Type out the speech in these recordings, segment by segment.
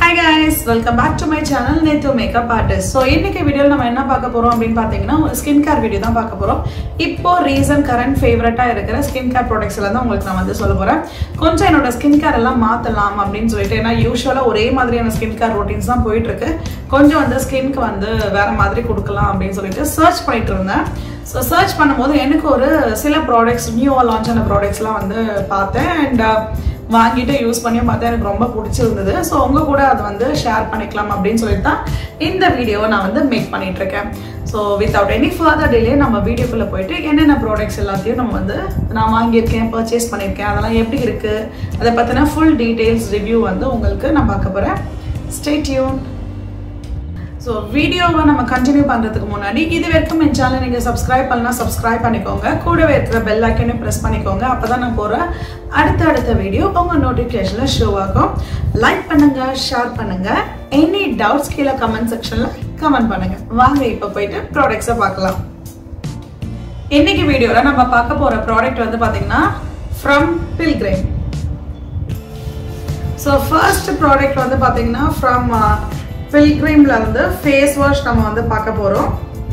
hi guys welcome back to my channel நேத்து makeup artist so இன்னைக்கு வீடியோவில் நம்ம என்ன பார்க்க போறோம் அப்படின்னு பார்த்தீங்கன்னா ஒரு ஸ்கின் கேர் வீடியோ தான் பார்க்க போறோம் இப்போ ரீசன் கரண்ட் ஃபேவரட்டாக இருக்கிற ஸ்கின் கேர் ப்ராடக்ட்ஸ் எல்லாம் தான் உங்களுக்கு நான் வந்து சொல்ல போறேன் கொஞ்சம் என்னோட ஸ்கின் கேர் எல்லாம் மாற்றலாம் அப்படின்னு சொல்லிட்டு ஏன்னா யூஸ்வலாக ஒரே மாதிரியான ஸ்கின் கேர் ரொட்டீன்ஸ் தான் போயிட்டு இருக்கு கொஞ்சம் வந்து ஸ்கின்க்கு வந்து வேற மாதிரி கொடுக்கலாம் அப்படின்னு சொல்லிட்டு சர்ச் பண்ணிட்டு இருந்தேன் ஸோ சர்ச் பண்ணும்போது எனக்கு ஒரு சில ப்ராடக்ட்ஸ் நியூவாக லான்ச் ஆன ப்ராடக்ட்ஸ்லாம் வந்து பார்த்தேன் அண்ட் வாங்கிட்டு யூஸ் பண்ணியும் பார்த்தா எனக்கு ரொம்ப பிடிச்சிருந்தது ஸோ உங்க கூட அதை வந்து ஷேர் பண்ணிக்கலாம் அப்படின்னு சொல்லிட்டு தான் இந்த வீடியோவை நான் வந்து மேக் பண்ணிட்டு இருக்கேன் so without any further delay நம்ம வீடியோக்குள்ளே போயிட்டு என்னென்ன ப்ராடக்ட்ஸ் எல்லாத்தையும் நம்ம வந்து நான் வாங்கியிருக்கேன் பர்ச்சேஸ் பண்ணியிருக்கேன் அதெல்லாம் எப்படி இருக்கு அதை பற்றின ஃபுல் டீட்டெயில்ஸ் ரிவ்யூ வந்து உங்களுக்கு நான் பார்க்க போகிறேன் ஸ்டே டியூன் ஸோ வீடியோவை நம்ம கண்டினியூ பண்ணுறதுக்கு முன்னாடி இது வரைக்கும் என் சேனல் நீங்கள் சப்ஸ்கிரைப் பண்ணலாம் சப்ஸ்கிரைப் பண்ணிக்கோங்க கூடவே இருக்கிற பெல் ஐக்கனையும் ப்ரெஸ் பண்ணிக்கோங்க அப்போ தான் நான் போகிற அடுத்த அடுத்த வீடியோ உங்கள் நோட்டிஃபிகேஷனில் ஷோ ஆகும் லைக் பண்ணுங்கள் ஷேர் பண்ணுங்கள் எனி டவுட்ஸ் கீழே கமெண்ட் செக்ஷனில் கமெண்ட் பண்ணுங்கள் வாங்க இப்போ போயிட்டு ப்ராடக்ட்ஸை பார்க்கலாம் இன்னைக்கு வீடியோவில் நம்ம பார்க்க போகிற ப்ராடக்ட் வந்து பார்த்தீங்கன்னா from Pilgrim so first product வந்து பார்த்தீங்கன்னா ஃப்ரம் பில்கிரிம்ல இருந்து ஃபேஸ் வாஷ் நம்ம வந்து பார்க்க போறோம்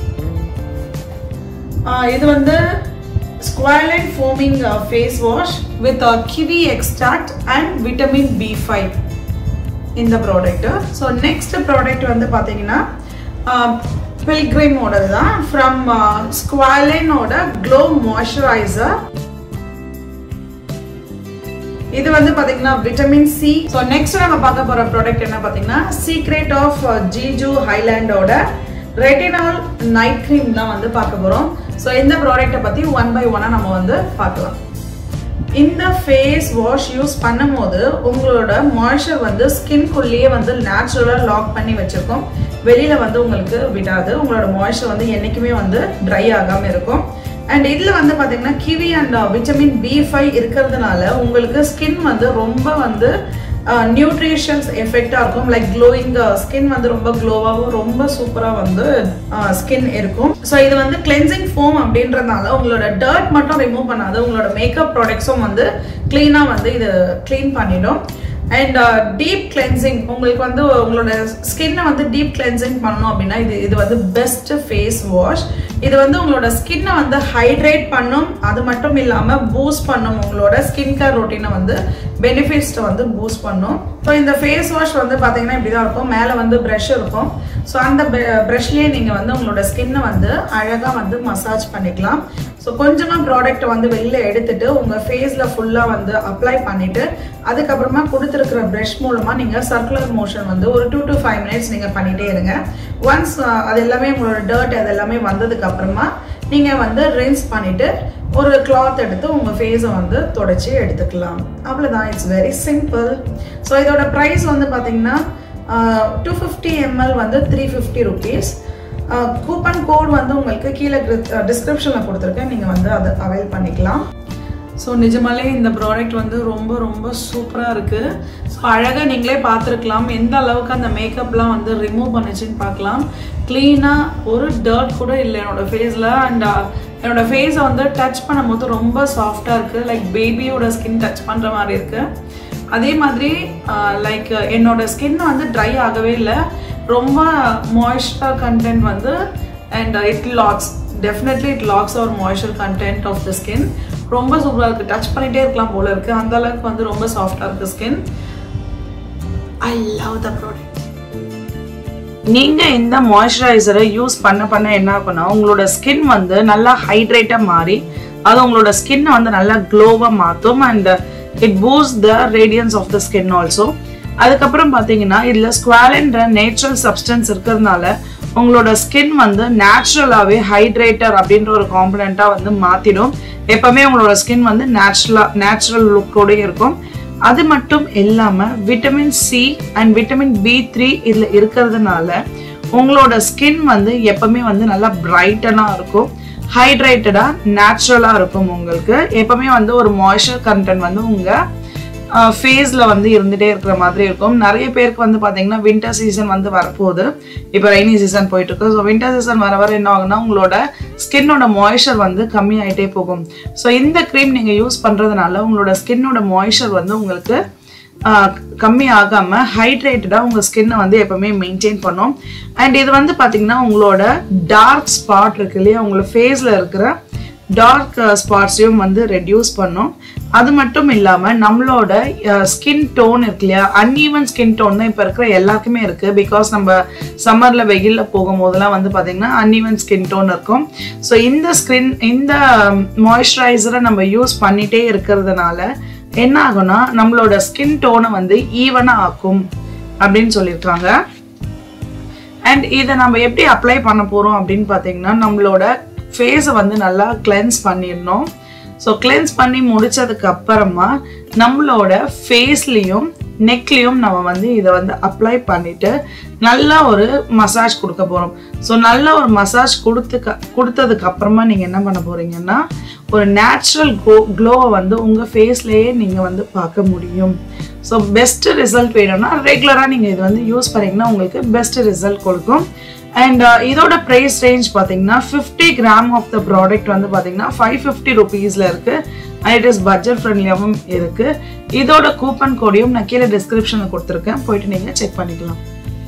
இது வந்து squalane foaming face wash with kiwi extract and vitamin B five இந்த ப்ராடக்ட் ஸோ நெக்ஸ்ட் ப்ராடக்ட் வந்து பார்த்தீங்கன்னா பில்கிரிமோடது தான் ஃப்ரம் ஸ்குவாலினோட க்ளோ மாய்ஸ்சரைசர் இது வந்து பாத்தீங்கன்னா விட்டமின் சி ஸோ நெக்ஸ்ட் நம்ம பார்க்க போற ப்ராடக்ட் என்ன பாத்தீங்கன்னா சீக்ரெட் ஆஃப் ஜிஜு ஹைலாண்டோட ரெட்டினால் நைட் க்ரீம் தான் வந்து பார்க்க போறோம் ஸோ இந்த ப்ராடக்ட்டை பத்தி ஒன் பை ஒன்னா நம்ம வந்து பார்க்கலாம் இந்த ஃபேஸ் வாஷ் யூஸ் பண்ணும்போது உங்களோட மாய்ஸ்சர் வந்து ஸ்கின்குள்ளேயே வந்து நேச்சுரலாக லாக் பண்ணி வச்சிருக்கோம் வெளியில வந்து உங்களுக்கு விடாது உங்களோட மாய்ஸ்சர் வந்து என்னைக்குமே வந்து ட்ரை ஆகாம இருக்கும் அண்ட் இதில் வந்து பார்த்தீங்கன்னா kiwi and vitamin B five இருக்கிறதுனால உங்களுக்கு ஸ்கின் வந்து ரொம்ப வந்து நியூட்ரிஷன்ஸ் எஃபெக்டாக இருக்கும் லைக் க்ளோயிங் ஸ்கின் வந்து ரொம்ப க்ளோவாகவும் ரொம்ப சூப்பராக வந்து ஸ்கின் இருக்கும் ஸோ இது வந்து கிளென்சிங் ஃபோம் அப்படின்றதுனால உங்களோட டர்ட் மட்டும் ரிமூவ் பண்ணாது உங்களோட மேக்கப் ப்ராடக்ட்ஸும் வந்து க்ளீனாக வந்து இது க்ளீன் பண்ணிடும் அண்ட் டீப் கிளென்சிங் உங்களுக்கு வந்து உங்களோட ஸ்கின்னை வந்து டீப் கிளென்சிங் பண்ணணும் அப்படின்னா இது இது வந்து பெஸ்ட் ஃபேஸ் வாஷ் இது வந்து உங்களோட ஸ்கின்னை வந்து ஹைட்ரேட் பண்ணும் அது மட்டும் இல்லாமல் பூஸ்ட் பண்ணும் உங்களோட ஸ்கின் கேர் ரொட்டீனை வந்து பெனிஃபிட்ஸை வந்து பூஸ்ட் பண்ணும் ஸோ இந்த ஃபேஸ் வாஷ் வந்து பார்த்தீங்கன்னா இப்படி தான் இருக்கும் மேலே வந்து ப்ரஷ் இருக்கும் ஸோ அந்த ப்ரஷ்லேயே நீங்கள் வந்து உங்களோட ஸ்கின்னை வந்து அழகாக வந்து மசாஜ் பண்ணிக்கலாம் ஸோ கொஞ்சமாக ப்ராடக்ட் வந்து வெளில எடுத்துட்டு உங்கள் ஃபேஸில் ஃபுல்லாக வந்து அப்ளை பண்ணிவிட்டு அதுக்கப்புறமா கொடுத்துருக்கிற ப்ரஷ் மூலமாக நீங்கள் சர்க்குலர் மோஷன் வந்து ஒரு டூ டு ஃபைவ் மினிட்ஸ் நீங்கள் பண்ணிகிட்டே இருங்க ஒன்ஸ் அது எல்லாமே உங்களோட டர்ட் அது எல்லாமே வந்ததுக்கு அப்புறமா நீங்கள் வந்து ரின்ஸ் பண்ணிவிட்டு ஒரு கிளாத் எடுத்து உங்கள் ஃபேஸை வந்து தொடச்சி எடுத்துக்கலாம் அவ்வளோதான் இட்ஸ் வெரி சிம்பிள் ஸோ இதோட ப்ரைஸ் வந்து பார்த்தீங்கன்னா டூ ஃபிஃப்டி எம்எல் வந்து three fifty rupees coupon code வந்து உங்களுக்கு கீழே டிஸ்கிரிப்ஷனில் கொடுத்துருக்கேன் நீங்கள் வந்து அதை அவைல் பண்ணிக்கலாம் ஸோ நிஜமாலே இந்த ப்ராடக்ட் வந்து ரொம்ப ரொம்ப சூப்பராக இருக்குது ஸோ அழகாக நீங்களே பார்த்துருக்கலாம் எந்த அளவுக்கு அந்த மேக்கப்லாம் வந்து ரிமூவ் பண்ணுச்சுன்னு பார்க்கலாம் க்ளீனாக ஒரு டர்ட் கூட இல்லை என்னோடய ஃபேஸில் அண்ட் என்னோடய ஃபேஸை வந்து டச் பண்ணும்போது ரொம்ப சாஃப்டாக இருக்குது லைக் பேபியோட ஸ்கின் டச் பண்ணுற மாதிரி இருக்குது அதே மாதிரி லைக் என்னோட ஸ்கின் வந்து ட்ரை ஆகவே இல்லை ரொம்ப மாய்ஸ்சர் கண்டென்ட் வந்து and it locks definitely it locks our moisture content of the skin ரொம்ப சூப்பராக இருக்குது டச் பண்ணிகிட்டே இருக்கலாம் போல இருக்குது அந்த அளவுக்கு வந்து ரொம்ப சாஃப்டாக இருக்குது skin I love the product நீங்கள் இந்த மாய்ஸ்சரைசரை யூஸ் பண்ண பண்ண என்ன ஆகும்னா உங்களோட ஸ்கின் வந்து நல்லா ஹைட்ரேட்டாக மாறி அது உங்களோட ஸ்கின்னை வந்து நல்லா க்ளோவாக மாற்றும் and it boosts the radiance of the skin also அதுக்கப்புறம் பார்த்தீங்கன்னா இதில் ஸ்குவாலன்ற நேச்சுரல் சப்ஸ்டன்ஸ் இருக்கிறதுனால உங்களோட ஸ்கின் வந்து நேச்சுரலாகவே ஹைட்ரேட்டர் அப்படின்ற ஒரு காம்பனண்ட்டாக வந்து மாற்றிடும் எப்பவுமே உங்களோட ஸ்கின் வந்து நேச்சுரலாக நேச்சுரல் லுக்கோடய இருக்கும் அது மட்டும் இல்லாமல் vitamin C and vitamin B three இதில் இருக்கிறதுனால உங்களோட ஸ்கின் வந்து எப்பவுமே வந்து நல்லா பிரைட்டனாக இருக்கும் ஹைட்ரேட்டடாக நேச்சுரலாக இருக்கும் உங்களுக்கு எப்பவுமே வந்து ஒரு மாய்ஸ்சர் கண்டென்ட் வந்து உங்கள் ஃபேஸில் வந்து இருந்துகிட்டே இருக்கிற மாதிரி இருக்கும் நிறைய பேருக்கு வந்து பார்த்தீங்கன்னா வின்டர் சீசன் வந்து வரப்போகுது இப்போ ரெய்னி சீசன் போயிட்டு இருக்கு ஸோ வின்டர் சீசன் வர வர என்ன ஆகுனா உங்களோட ஸ்கின்னோட மாய்ஸ்சர் வந்து கம்மியாயிட்டே போகும் ஸோ இந்த க்ரீம் நீங்கள் யூஸ் பண்ணுறதுனால உங்களோட ஸ்கின்னோட மாய்ஸ்சர் வந்து உங்களுக்கு கம்மி ஆகாமல் ஹைட்ரேட்டடாக உங்கள் ஸ்கின்னை வந்து எப்பவுமே மெயின்டைன் பண்ணும் அண்ட் இது வந்து பார்த்தீங்கன்னா உங்களோட டார்க் ஸ்பாட் இருக்கு இல்லையா உங்களோட ஃபேஸில் இருக்கிற டார்க் ஸ்பாட்ஸையும் வந்து ரெடியூஸ் பண்ணும் அது மட்டும் இல்லாமல் நம்மளோட ஸ்கின் டோன் இருக்கு இல்லையா அன்ஈவன் ஸ்கின் டோன் தான் இப்போ இருக்கிற எல்லாருக்குமே இருக்குது பிகாஸ் நம்ம சம்மரில் வெயிலில் போகும்போதெல்லாம் வந்து பார்த்திங்கன்னா அன்ஈவன் ஸ்கின் டோன் இருக்கும் ஸோ இந்த ஸ்கின் இந்த மாய்ஸ்சரைசரை நம்ம யூஸ் பண்ணிகிட்டே இருக்கிறதுனால என்ன ஆகும்னா நம்மளோட ஸ்கின் டோனை வந்து ஈவனாக ஆக்கும் அப்படின்னு சொல்லியிருக்காங்க அண்ட் இதை நம்ம எப்படி அப்ளை பண்ண போகிறோம் அப்படின்னு பார்த்தீங்கன்னா நம்மளோட ஃபேஸை வந்து நல்லா கிளென்ஸ் பண்ணிடணும் ஸோ கிளென்ஸ் பண்ணி முடிச்சதுக்கு அப்புறமா நம்மளோட ஃபேஸ்லேயும் நெக்லேயும் நம்ம வந்து இதை வந்து அப்ளை பண்ணிட்டு நல்லா ஒரு மசாஜ் கொடுக்க போகிறோம் ஸோ நல்ல ஒரு மசாஜ் கொடுத்துக்க கொடுத்ததுக்கு அப்புறமா நீங்கள் என்ன பண்ண போகிறீங்கன்னா ஒரு நேச்சுரல் க்ளோ க்ளோவை வந்து உங்கள் ஃபேஸ்லேயே நீங்கள் வந்து பார்க்க முடியும் ஸோ பெஸ்ட் ரிசல்ட் வேணும்னா ரெகுலராக நீங்கள் இது வந்து யூஸ் பண்ணிங்கன்னா உங்களுக்கு பெஸ்ட் ரிசல்ட் கொடுக்கும் அண்ட் இதோட ப்ரைஸ் ரேஞ்ச் பார்த்தீங்கன்னா fifty gram of the product வந்து பார்த்தீங்கன்னா ஃபைவ் ஃபிஃப்டி ருபீஸில் இருக்குது அண்ட் இட் இஸ் பட்ஜெட் ஃப்ரெண்ட்லியாகவும் இருக்குது இதோட கூப்பன் கோடையும் நான் கீழே டிஸ்கிரிப்ஷனில் கொடுத்துருக்கேன் போயிட்டு நீங்கள் செக் பண்ணிக்கலாம்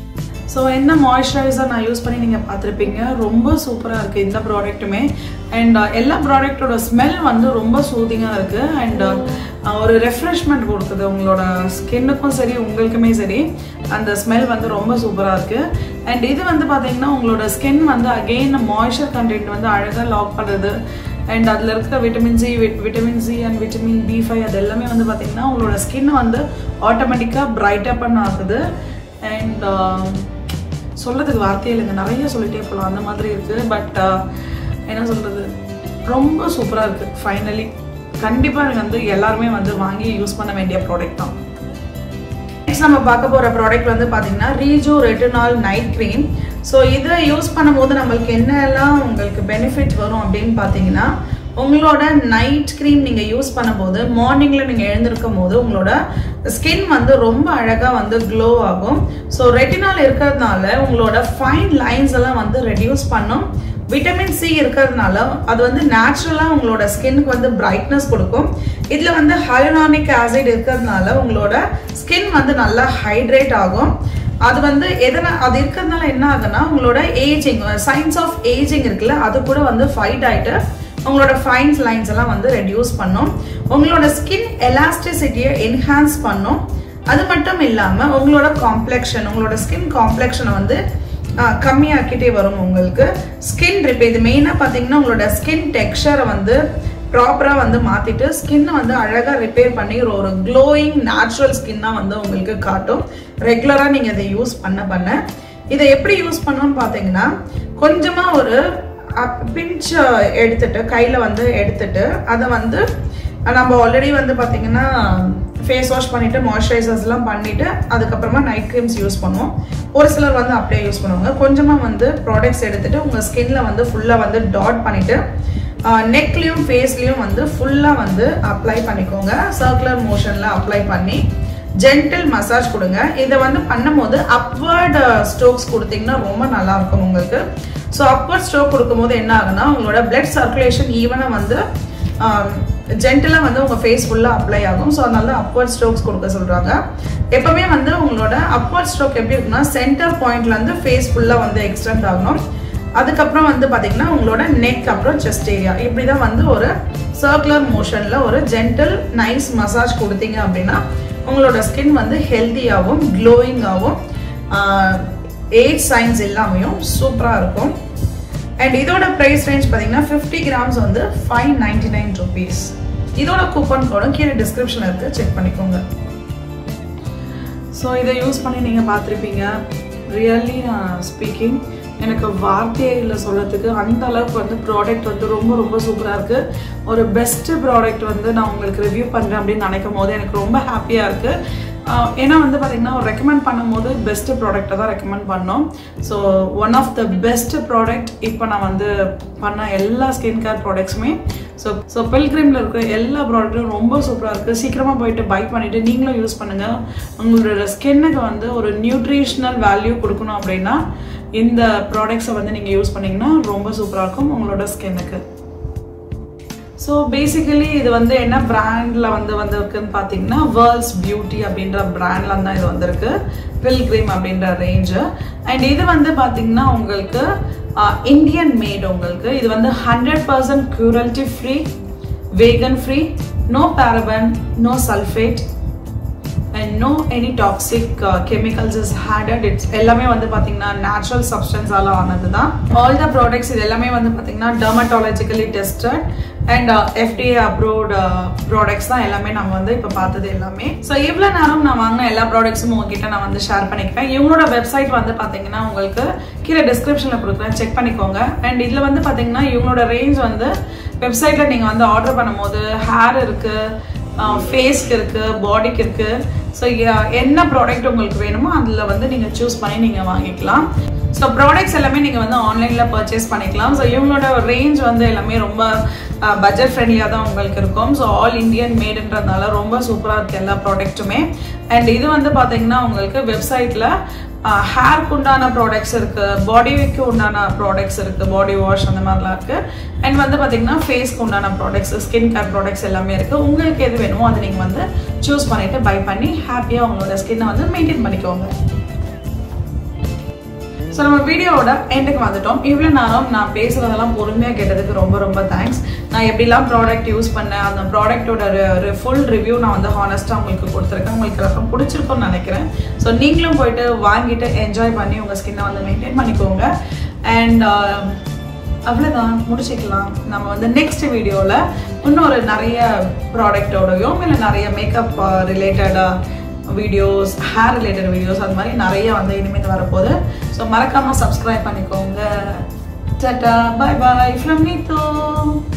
ஸோ என்ன மாய்ஸ்சரைசர் நான் யூஸ் பண்ணி நீங்கள் பார்த்துருப்பீங்க ரொம்ப சூப்பராக இருக்குது இந்த ப்ராடக்ட்டுமே அண்ட் எல்லா ப்ராடக்டோட ஸ்மெல் வந்து ரொம்ப சூதிங்காக இருக்குது அண்ட் ஒரு ரெஃப்ரெஷ்மெண்ட் கொடுக்குது உங்களோட ஸ்கின்னுக்கும் சரி உங்களுக்குமே சரி அந்த ஸ்மெல் வந்து ரொம்ப சூப்பராக இருக்குது அண்ட் இது வந்து பார்த்தீங்கன்னா உங்களோட ஸ்கின் வந்து அகெயின் மாய்ஸ்சர் கண்டென்ட் வந்து அழகாக லாக் பண்ணுறது அண்ட் அதில் இருக்கிற vitamin C vitamin C and vitamin B five அது எல்லாமே வந்து பார்த்தீங்கன்னா உங்களோட ஸ்கின் வந்து ஆட்டோமேட்டிக்காக பிரைட்டப் பண்ண ஆகுது அண்ட் சொல்கிறதுக்கு வார்த்தையே இல்லைங்க நிறைய சொல்லிட்டே போகலாம் அந்த மாதிரி இருக்குது பட் என்ன சொல்கிறது ரொம்ப சூப்பராக இருக்குது ஃபைனலி கண்டிப்பாக வந்து எல்லாருமே வந்து வாங்கி யூஸ் பண்ண வேண்டிய ப்ராடக்ட் தான் நெக்ஸ்ட் நம்ம பார்க்க போகிற ப்ராடக்ட் வந்து பார்த்தீங்கன்னா ரீஜோ ரெட்டினால் நைட் க்ரீம் ஸோ இதை யூஸ் பண்ணும்போது நம்மளுக்கு என்னெல்லாம் உங்களுக்கு பெனிஃபிட் வரும் அப்படின்னு பார்த்தீங்கன்னா உங்களோட நைட் க்ரீம் நீங்கள் யூஸ் பண்ணும்போது மார்னிங்கில் நீங்கள் எழுந்திருக்கும் போது உங்களோட ஸ்கின் வந்து ரொம்ப அழகாக வந்து க்ளோ ஆகும் ஸோ ரெட்டினால் இருக்கிறதுனால உங்களோட ஃபைன் லைன்ஸ் எல்லாம் வந்து ரெடியூஸ் பண்ணும் விட்டமின் சி இருக்கிறதுனால அது வந்து நேச்சுரலாக உங்களோட ஸ்கின்னுக்கு வந்து பிரைட்னஸ் கொடுக்கும் இதில் வந்து ஹைலனானிக் ஆசிட் இருக்கிறதுனால உங்களோட ஸ்கின் வந்து நல்லா ஹைட்ரேட் ஆகும் அது வந்து எதனா அது இருக்கிறதுனால என்ன ஆகுன்னா உங்களோட ஏஜிங் சயின்ஸ் ஆஃப் ஏஜிங் இருக்குல்ல அது கூட வந்து ஃபைட் ஆகிட்டு உங்களோட ஃபைன்ஸ் லைன்ஸ் எல்லாம் வந்து ரெடியூஸ் பண்ணும் உங்களோட ஸ்கின் எலாஸ்டிசிட்டியை என்ஹான்ஸ் பண்ணும் அது மட்டும் இல்லாமல் உங்களோட காம்ப்ளெக்ஷன் உங்களோட ஸ்கின் காம்ப்ளெக்ஷனை வந்து கம்மியாக்கிட்டே வரும் உங்களுக்கு ஸ்கின் ரிப்பே இது மெயினாக பார்த்தீங்கன்னா உங்களோட ஸ்கின் டெக்ஸ்சரை வந்து ப்ராப்பராக வந்து மாற்றிட்டு ஸ்கின்னை வந்து அழகாக ரிப்பேர் பண்ணி ஒரு க்ளோயிங் நேச்சுரல் ஸ்கின்னாக வந்து உங்களுக்கு காட்டும் ரெகுலராக நீங்கள் இதை யூஸ் பண்ண பண்ண இதை எப்படி யூஸ் பண்ணணும்னு பார்த்தீங்கன்னா கொஞ்சமாக ஒரு பிஞ்ச் எடுத்துட்டு கையில் வந்து எடுத்துட்டு அதை வந்து நம்ம ஆல்ரெடி வந்து பார்த்தீங்கன்னா ஃபேஸ் வாஷ் பண்ணிவிட்டு மாய்ஸ்சரைசர்ஸ்லாம் பண்ணிவிட்டு அதுக்கப்புறமா நைட் க்ரீம்ஸ் யூஸ் பண்ணுவோம் ஒரு சிலர் வந்து அப்படியே யூஸ் பண்ணுவாங்க கொஞ்சமாக வந்து ப்ராடக்ட்ஸ் எடுத்துகிட்டு உங்கள் ஸ்கின்ல வந்து ஃபுல்லாக வந்து டாட் பண்ணிவிட்டு நெக்லேயும் ஃபேஸ்லேயும் வந்து ஃபுல்லாக வந்து அப்ளை பண்ணிக்கோங்க சர்க்குலர் மோஷனில் அப்ளை பண்ணி ஜென்டில் மசாஜ் கொடுங்க இதை வந்து பண்ணும்போது அப்வர்ட் ஸ்ட்ரோக்ஸ் கொடுத்தீங்கன்னா ரொம்ப நல்லா இருக்கும் உங்களுக்கு ஸோ அப்வர்ட் ஸ்ட்ரோக் கொடுக்கும்போது என்ன ஆகுனா உங்களோட பிளட் சர்க்குலேஷன் ஈவனாக வந்து ஜென்டலாக வந்து உங்கள் ஃபேஸ் ஃபுல்லாக அப்ளை ஆகும் ஸோ அதனால அப்வர்ட் ஸ்ட்ரோக்ஸ் கொடுக்க சொல்கிறாங்க எப்போவுமே வந்து உங்களோட அப்வர்ட் ஸ்ட்ரோக் எப்படி இருக்குன்னா சென்டர் பாயிண்ட்லேருந்து ஃபேஸ் ஃபுல்லாக வந்து எக்ஸ்டெண்ட் ஆகணும் அதுக்கப்புறம் வந்து பார்த்தீங்கன்னா உங்களோட நெக் அப்புறம் செஸ்ட் ஏரியா இப்படி தான் வந்து ஒரு சர்க்குலர் மோஷனில் ஒரு ஜென்டல் நைஸ் மசாஜ் கொடுத்தீங்க அப்படின்னா உங்களோட ஸ்கின் வந்து ஹெல்த்தியாகவும் க்ளோயிங்காகவும் ஏஜ் சைன்ஸ் எல்லாமையும் சூப்பராக இருக்கும் அண்ட் இதோட ப்ரைஸ் ரேஞ்ச் பார்த்தீங்கன்னா ஃபிஃப்டி கிராம்ஸ் வந்து ஃபைவ் நைன்டி நைன் ருபீஸ் இதோட கூப்பன் கோடும் கீழே டிஸ்கிரிப்ஷனில் இருக்குது செக் பண்ணிக்கோங்க ஸோ இதை யூஸ் பண்ணி நீங்கள் பார்த்துருப்பீங்க ரியல்லி நான் ஸ்பீக்கிங் எனக்கு வார்த்தையே இல்லை சொல்கிறதுக்கு அந்த அளவுக்கு வந்து ப்ராடக்ட் வந்து ரொம்ப ரொம்ப சூப்பராக இருக்குது ஒரு பெஸ்ட்டு ப்ராடக்ட் வந்து நான் உங்களுக்கு ரிவ்யூ பண்ணுறேன் அப்படின்னு நினைக்கும் போது எனக்கு ரொம்ப ஹாப்பியாக இருக்குது ஏன்னா வந்து பார்த்திங்கன்னா ரெக்கமெண்ட் பண்ணும்போது பெஸ்ட்டு ப்ராடக்ட்டை தான் ரெக்கமெண்ட் பண்ணோம் so one of the best product இப்போ நான் வந்து பண்ண எல்லா ஸ்கின் கேர் ப்ராடக்ட்ஸுமே ஸோ ஸோ பில்கிரிமில் இருக்கிற எல்லா ப்ராடக்ட்டும் ரொம்ப சூப்பராக இருக்குது சீக்கிரமாக போயிட்டு பை பண்ணிவிட்டு நீங்களும் யூஸ் பண்ணுங்கள் உங்களோட ஸ்கின்னுக்கு வந்து ஒரு நியூட்ரிஷ்னல் வேல்யூ கொடுக்கணும் அப்படின்னா இந்த ப்ராடக்ட்ஸை வந்து நீங்கள் யூஸ் பண்ணிங்கன்னா ரொம்ப சூப்பராக இருக்கும் உங்களோட ஸ்கின்னுக்கு ஸோ பேசிக்கலி இது வந்து என்ன பிராண்டில் வந்து வந்திருக்குன்னு பார்த்தீங்கன்னா வேர்ல்ட்ஸ் பியூட்டி அப்படின்ற பிராண்ட்ல தான் இது வந்திருக்கு பில்கிரிம் அப்படின்ற ரேஞ்சு அண்ட் இது வந்து பார்த்தீங்கன்னா உங்களுக்கு இந்தியன் மேட் உங்களுக்கு இது வந்து hundred percent cruelty free vegan free no paraben no sulphate and no any toxic chemicals is added it's எல்லாமே வந்து பார்த்தீங்கன்னா நேச்சுரல் சப்ஸ்டன்ஸால் ஆனது தான் ஆல் த ப்ராடக்ட்ஸ் இது எல்லாமே வந்து பார்த்தீங்கன்னா dermatologically tested and FDA approved products தான் எல்லாமே நம்ம வந்து இப்போ பார்த்தது எல்லாமே ஸோ இவ்வளோ நேரம் நான் வாங்கின எல்லா ப்ராடக்ட்ஸும் உங்ககிட்ட நான் வந்து ஷேர் பண்ணிக்கிறேன் இவங்களோட வெப்சைட் வந்து பார்த்தீங்கன்னா உங்களுக்கு கீழே டிஸ்கிரிப்ஷனில் கொடுக்குறேன் செக் பண்ணிக்கோங்க அண்ட் இதில் வந்து பார்த்தீங்கன்னா இவங்களோட ரேஞ்ச் வந்து வெப்சைட்டில் நீங்கள் வந்து ஆர்டர் பண்ணும்போது ஹேர் இருக்குது ஃபேஸ்க்கு இருக்குது பாடிக்கு இருக்குது ஸோ என்ன ப்ராடக்ட் உங்களுக்கு வேணுமோ அதில் வந்து நீங்கள் சூஸ் பண்ணி நீங்கள் வாங்கிக்கலாம் ஸோ ப்ராடக்ட்ஸ் எல்லாமே நீங்கள் வந்து ஆன்லைனில் பர்ச்சேஸ் பண்ணிக்கலாம் ஸோ இவங்களோட ரேஞ்ச் வந்து எல்லாமே ரொம்ப பட்ஜெட் ஃப்ரெண்ட்லியாக தான் உங்களுக்கு இருக்கும் ஸோ ஆல் இந்தியன் மேடுன்றதுனால ரொம்ப சூப்பராக இருக்குது எல்லா ப்ராடக்ட்டுமே அண்ட் இது வந்து பார்த்தீங்கன்னா உங்களுக்கு வெப்சைட்டில் ஹேர்க்கு உண்டான ப்ராடக்ட்ஸ் இருக்குது பாடிக்கு உண்டான ப்ராடக்ட்ஸ் இருக்குது பாடி வாஷ் அந்த மாதிரிலாம் இருக்குது அண்ட் வந்து பார்த்தீங்கன்னா ஃபேஸ்க்கு உண்டான ப்ராடக்ட்ஸ் ஸ்கின் கேர் ப்ராடக்ட்ஸ் எல்லாமே இருக்குது உங்களுக்கு எது வேணுமோ அதை நீங்கள் வந்து சூஸ் பண்ணிவிட்டு பை பண்ணி ஹாப்பியாக உங்களோட ஸ்கின்னை வந்து மெயின்டைன் பண்ணிக்கோங்க ஸோ நம்ம வீடியோவோட எண்டுக்கு வந்துட்டோம் இவ்வளோ நேரம் நான் பேசுகிறதெல்லாம் பொறுமையாக கேட்டதுக்கு ரொம்ப ரொம்ப தேங்க்ஸ் நான் எப்படிலாம் ப்ராடக்ட் யூஸ் பண்ணேன் அந்த ப்ராடக்ட்டோட ஃபுல் ரிவ்யூ நான் வந்து ஹானஸ்ட்டாக உங்களுக்கு கொடுத்துருக்கேன் உங்களுக்கு ரொம்ப பிடிச்சிருக்கும்னு நினைக்கிறேன் ஸோ நீங்களும் போயிட்டு வாங்கிட்டு என்ஜாய் பண்ணி உங்கள் ஸ்கின்னை வந்து மெயின்டைன் பண்ணிக்கோங்க அண்ட் அவ்வளோதான் முடிச்சுக்கலாம் நம்ம வந்து நெக்ஸ்ட் வீடியோவில் இன்னொரு நிறைய ப்ராடக்டோடையும் இல்லை நிறைய மேக்கப் ரிலேட்டடாக வீடியோஸ் ஹேர் ரிலேட்டட் வீடியோஸ் அது மாதிரி நிறைய வந்து இனிமேல் வரப்போகுது ஸோ மறக்காமல் சப்ஸ்கிரைப் பண்ணிக்கோங்க டட்டா பாய் பாய் ஃப்ரம் நீத்தோ